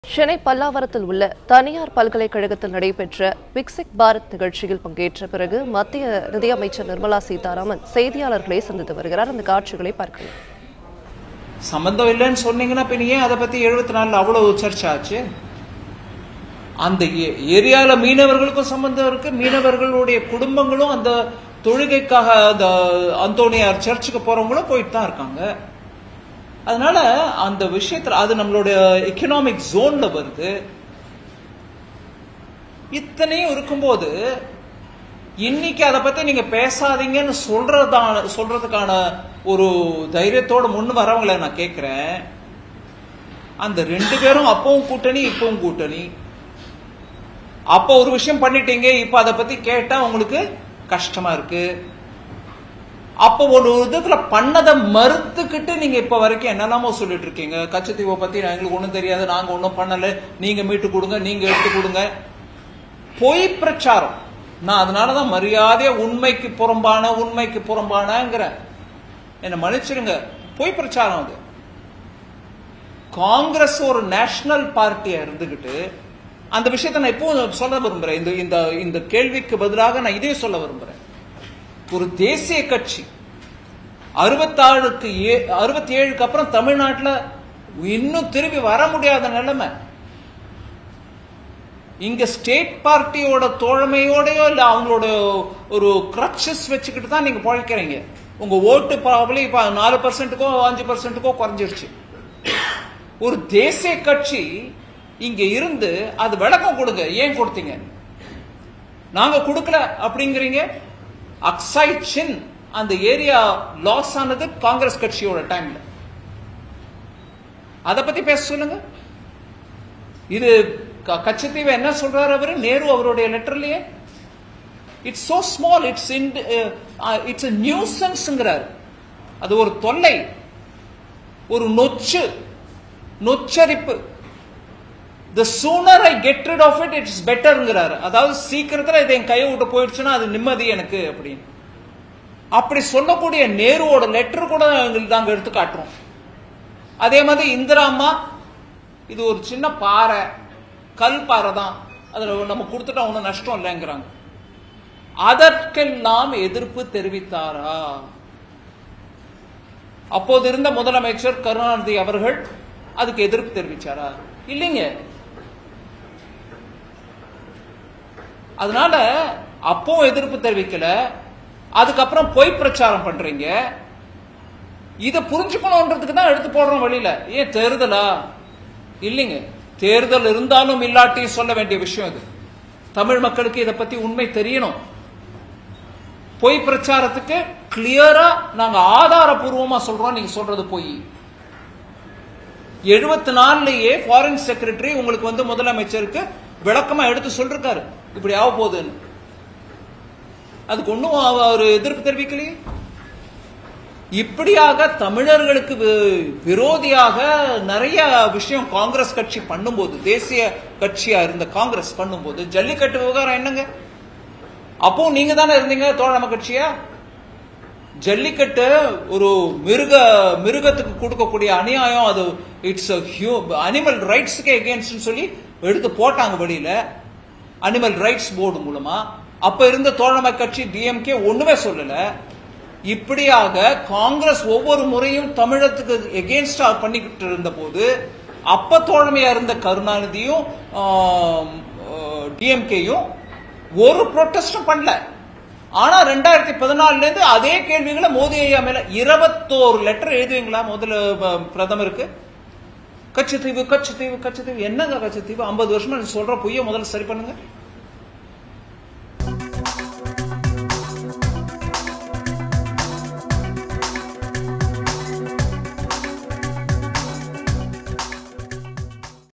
சென்னை பல்லாவரத்தில் உள்ள தனியார் பல்கலைக்கழகத்தில் நடைபெற்ற விக்சிக் பாரத் நிகழ்ச்சியில் பங்கேற்ற பிறகு மத்திய நிதியமைச்சர் நிர்மலா சீதாராமன் செய்தியாளர்களை சந்தித்து வருகிறார் அந்த காட்சிகளை பார்க்கலாம் சம்பந்தம் இல்லைன்னு சொன்னீங்கன்னா பின்ன ஏன் அதை பத்தி எழுபத்தி நாலுல அவ்வளவு சர்ச்சை ஆச்சு அந்த ஏ- ஏரியால மீனவர்களுக்கும் சம்பந்தம் இருக்கு மீனவர்களுடைய குடும்பங்களும் அந்த தொழுகைக்காக அந்த அந்தோனியார் சர்ச்சுக்கு போறவங்களும் போயிட்டு தான் இருக்காங்க அதனால அந்த விஷயத்துல அது நம்மளுடைய எக்கனாமிக் ஜோன்ல வருது இத்தனையும் இருக்கும்போது இன்னைக்கு அதை பத்தி நீங்க பேசாதீங்கன்னு சொல்றதான சொல்றதுக்கான ஒரு தைரியத்தோட முன் வரவங்களை நான் கேட்கிறேன் அந்த ரெண்டு பேரும் அப்பவும் கூட்டணி இப்பவும் கூட்டணி அப்போ ஒரு விஷயம் பண்ணிட்டீங்க இப்ப அதை பத்தி கேட்டா உங்களுக்கு கஷ்டமா இருக்கு அப்போ ஒரு விதத்துல பண்ணதை மறுத்துக்கிட்டு நீங்க இப்ப வரைக்கும் என்னெல்லாமோ சொல்லிட்டு இருக்கீங்க கச்சத்தீவை பத்தி எங்களுக்கு ஒண்ணும் தெரியாது நாங்க ஒண்ணும் பண்ணல நீங்க மீட்டு கொடுங்க நீங்க எடுத்து கொடுங்க பொய் பிரச்சாரம் நான் அதனாலதான் மரியாதையா உண்மைக்கு புறம்பான உண்மைக்கு புறம்பானங்கிறேன் என்ன மன்னிச்சிடுங்க பொய் பிரச்சாரம் அது காங்கிரஸ் ஒரு நேஷனல் பார்ட்டியா இருந்துகிட்டு அந்த விஷயத்தை நான் எப்பவும் சொல்ல விரும்புறேன் இந்த இந்த இந்த கேள்விக்கு பதிலாக நான் இதே சொல்ல விரும்புறேன் ஒரு தேசிய கட்சி அறுபத்தாறுக்கு அறுபத்தி ஏழுக்கு அப்புறம் தமிழ்நாட்டுல இன்னும் திரும்பி வர முடியாத நிலைமை இங்க ஸ்டேட் பார்ட்டியோட தோழமையோடயோ இல்ல அவங்களோட ஒரு கிரக்ஷஸ் வச்சுக்கிட்டு தான் நீங்க பழைக்கிறீங்க உங்க ஓட்டு ப்ராபலி இப்ப நாலு பர்சன்ட்டுக்கோ அஞ்சு பர்சன்ட்டுக்கோ குறைஞ்சிருச்சு ஒரு தேசிய கட்சி இங்க இருந்து அது விளக்கம் கொடுங்க ஏன் கொடுத்தீங்க நாங்க கொடுக்கல அப்படிங்கிறீங்க அக்ஸாய் சின் அந்த ஏரியா லாஸ் ஆனது காங்கிரஸ் கட்சியோட டைம்ல அத பத்தி பேச சொல்லுங்க இது க- கச்சத்தீவை என்ன சொல்றாரு அவரு நேரு அவருடைய லெட்டர்லயே it's so small it's in it's நியூசன்ஸ்ங்கிறார் அது ஒரு தொல்லை ஒரு நொச்சு நொச்சரிப்பு the sooner I get rid of it இட்ஸ் பெட்டர்ங்கிறாரு அதாவது சீக்கிரத்துல இது என் கையை விட்டு போயிடுச்சுன்னா அது நிம்மதி எனக்கு அப்படின்னு அப்படி சொல்லக்கூடிய நேருவோட லெட்டர் கூட எங்களுக்கு நாங்க எடுத்து காட்டுறோம் அதே மாதிரி இந்திரா அம்மா இது ஒரு சின்ன பாறை கல் பாறை தான் அதுல நம்ம கொடுத்துட்டா ஒன்றும் நஷ்டம் இல்லைங்கிறாங்க அதற்கெல்லாம் எதிர்ப்பு தெரிவித்தாரா அப்போது இருந்த முதலமைச்சர் கருணாநிதி அவர்கள் அதுக்கு எதிர்ப்பு தெரிவிச்சாரா இல்லைங்க அதனால அப்போ எதிர்ப்பு தெரிவிக்கல அதுக்கப்புறம் பொய் பிரச்சாரம் பண்றீங்க இதை புரிஞ்சுக்கணுன்றதுக்கு தான் எடுத்து போடுறோம் வெளியில ஏன் தேர்தலா இல்லைங்க தேர்தல் இருந்தாலும் இல்லாட்டி சொல்ல வேண்டிய விஷயம் இது தமிழ் மக்களுக்கு இதை பத்தி உண்மை தெரியணும் பொய் பிரச்சாரத்துக்கு கிளியரா நாங்க ஆதாரபூர்வமா சொல்றோம் நீங்க சொல்றது பொய் எழுபத்தி நாலுலயே ஃபாரின் செக்ரட்டரி உங்களுக்கு வந்து முதலமைச்சருக்கு விளக்கமா எடுத்து சொல்லிருக்காரு இப்படி ஆக போகுதுன்னு அதுக்கு ஒன்றும் அவர் எதிர்ப்பு தெரிவிக்கலையே இப்படியாக தமிழர்களுக்கு வி- விரோதியாக நிறைய விஷயம் காங்கிரஸ் கட்சி பண்ணும்போது தேசிய கட்சியா இருந்த காங்கிரஸ் பண்ணும்போது ஜல்லிக்கட்டு விவகாரம் என்னங்க அப்போ நீங்க தானே இருந்தீங்க தோழமை கட்சியா ஜல்லிக்கட்டு ஒரு மிருக மிருகத்துக்கு கொடுக்கக்கூடிய அநியாயம் அது இட்ஸ் அனிமல் ரைட்ஸுக்கு எகேன்ஸ்ட் சொல்லி எடுத்து போட்டாங்க வெளியில அனிமல் ரைட்ஸ் போர்டு மூலமா அப்ப இருந்த தோழமை கட்சி டிஎம்கே ஒண்ணுமே சொல்லல இப்படியாக காங்கிரஸ் ஒவ்வொரு முறையும் தமிழகத்துக்கு எகேன்ஸ்டா பண்ணிக்கிட்டு இருந்த போது அப்ப தோழமையா இருந்த கருணாநிதியும் டிஎம்கேயும் ஒரு ப்ரொட்டஸ்டும் பண்ணல ஆனா ரெண்டாயிரத்தி பதினாலுல இருந்து அதே கேள்விகளை மோடி ஐயா மேல இருபத்தோரு லெட்டர் எழுதுவீங்களா முதல்ல அஹ், பிரதமருக்கு கச்சத்தீவு கச்சத்தீவு கச்சத்தீவு என்னங்க கச்சத்தீவு ஐம்பது வருஷமா நீ சொல்ற பொய்ய முதல்ல சரி பண்ணுங்க